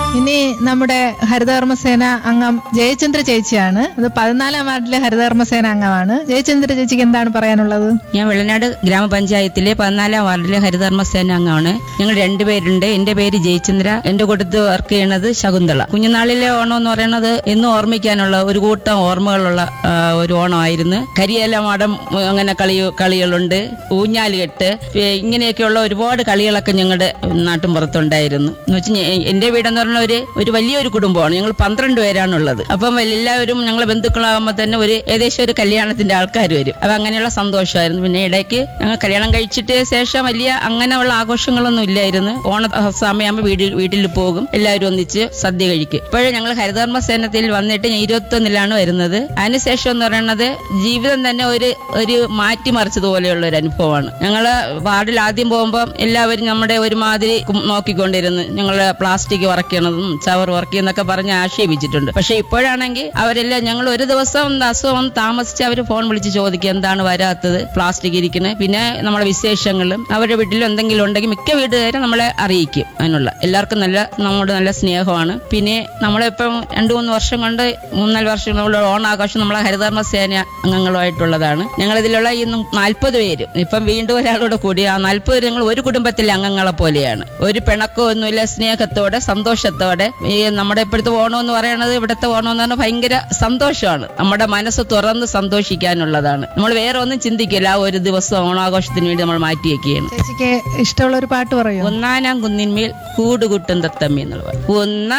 ഇനി നമ്മുടെ ഹരിതകർമ്മസേന അംഗം ജയചന്ദ്ര ചേച്ചിയാണ് അത് പതിനാലാം വാർഡിലെ ഹരിതകർമ്മസേന അംഗമാണ് ജയചന്ദ്ര ചേച്ചിക്ക് എന്താണ് പറയാനുള്ളത് ഞാൻ വെള്ളനാട് ഗ്രാമപഞ്ചായത്തിലെ പതിനാലാം വാർഡിലെ ഹരിതകർമ്മസേന അംഗമാണ് ഞങ്ങൾ രണ്ടുപേരുണ്ട് എന്റെ പേര് ജയചന്ദ്ര എന്റെ കൂട്ടത്ത് വർക്ക് ചെയ്യണത് ശകുന്തള കുഞ്ഞുനാളിലെ ഓണം എന്ന് പറയുന്നത് എന്നും ഓർമ്മിക്കാനുള്ള ഒരു കൂട്ടം ഓർമ്മകളുള്ള ആ, ഒരു ഓണമായിരുന്നു കരിയേല മടം ഉം, അങ്ങനെ കളി കളികളുണ്ട് ഊഞ്ഞാലുകെട്ട് ഏ, ഇങ്ങനെയൊക്കെയുള്ള ഒരുപാട് കളികളൊക്കെ ഞങ്ങളുടെ നാട്ടും പുറത്തുണ്ടായിരുന്നു എന്ന് വെച്ചാൽ എന്റെ വീടെന്ന് പറഞ്ഞ ഒരു ഒരു വലിയൊരു കുടുംബമാണ് ഞങ്ങൾ പന്ത്രണ്ട് പേരാണുള്ളത് അപ്പം എല്ലാവരും ഞങ്ങളെ ബന്ധുക്കളാകുമ്പോൾ തന്നെ ഒരു ഏകദേശം ഒരു കല്യാണത്തിന്റെ ആൾക്കാർ വരും അപ്പൊ അങ്ങനെയുള്ള സന്തോഷമായിരുന്നു പിന്നെ ഇടയ്ക്ക് ഞങ്ങൾ കല്യാണം കഴിച്ചിട്ട് ശേഷം വലിയ അങ്ങനെയുള്ള ആഘോഷങ്ങളൊന്നും ഇല്ലായിരുന്നു ഓണ സമയമാകുമ്പോൾ വീട്ടിൽ വീട്ടിൽ പോകും എല്ലാവരും ഒന്നിച്ച് സദ്യ കഴിക്കും ഇപ്പോഴും ഞങ്ങൾ ഹരിതകർമ്മ സേനത്തിൽ വന്നിട്ട് ഞാൻ ഇരുപത്തൊന്നിലാണ് വരുന്നത് അതിനുശേഷം എന്ന് പറയുന്നത് ജീവിതം തന്നെ ഒരു ഒരു മാറ്റിമറിച്ചതുപോലെയുള്ള ഒരു അനുഭവമാണ് ഞങ്ങള് വാർഡിൽ ആദ്യം പോകുമ്പോൾ എല്ലാവരും നമ്മുടെ ഒരുമാതിരി കും- നോക്കിക്കൊണ്ടിരുന്നു ഞങ്ങള് പ്ലാസ്റ്റിക് വറക്കണതും ചവർ വറക്കിയെന്നൊക്കെ പറഞ്ഞ് ആക്ഷേപിച്ചിട്ടുണ്ട് പക്ഷെ ഇപ്പോഴാണെങ്കിൽ അവരെല്ലാം ഞങ്ങൾ ഒരു ദിവസം അസുഖം താമസിച്ച് അവർ ഫോൺ വിളിച്ച് ചോദിക്കുക എന്താണ് വരാത്തത് പ്ലാസ്റ്റിക് ഇരിക്കുന്നത് പിന്നെ നമ്മുടെ വിശേഷങ്ങളും അവരുടെ വീട്ടിൽ എന്തെങ്കിലും ഉണ്ടെങ്കിൽ മിക്ക വീട്ടുകാരും നമ്മളെ അറിയിക്കും അതിനുള്ള എല്ലാവർക്കും നല്ല നമ്മോട് നല്ല സ്നേഹമാണ് പിന്നെ നമ്മളിപ്പം രണ്ടു മൂന്ന് വർഷം കൊണ്ട് മൂന്നാല് വർഷം നമ്മുടെ ഓണാഘോഷം നമ്മളെ ഹരിതകർമ്മ സേന അംഗങ്ങളുമായിട്ടുള്ളതാണ് ഞങ്ങളിതിലുള്ള ഈ നാൽപ്പത് പേര് ഇപ്പം വീണ്ടും ഒരാളോട് കൂടി ആ നാൽപ്പത് പേര് ഞങ്ങൾ ഒരു കുടുംബത്തിലെ അംഗങ്ങളെ പോലെയാണ് ഒരു പിണക്കോ ഒന്നുമില്ല സ്നേഹത്തോടെ സന്തോഷത്തോടെ ഈ നമ്മുടെ ഇപ്പോഴത്തെ ഓണം എന്ന് പറയുന്നത് ഇവിടുത്തെ ഓണം എന്ന് പറഞ്ഞാൽ ഭയങ്കര സന്തോഷമാണ് നമ്മുടെ മനസ്സ് തുറന്ന് സന്തോഷിക്കാനുള്ളതാണ് നമ്മൾ വേറെ ഒന്നും ചിന്തിക്കില്ല ആ ഒരു ദിവസം ഓണാഘോഷത്തിന് വേണ്ടി നമ്മൾ മാറ്റി വെക്കുകയാണ് ചേച്ചിക്ക് ഇഷ്ടമുള്ള ഒരു പാട്ട് പറയൂ ഒന്നാനാം കുന്നിന്മേൽ കൂടുകൂട്ടും തത്തമ്മി എന്നുള്ള പാട്ട്. ഒന്നാം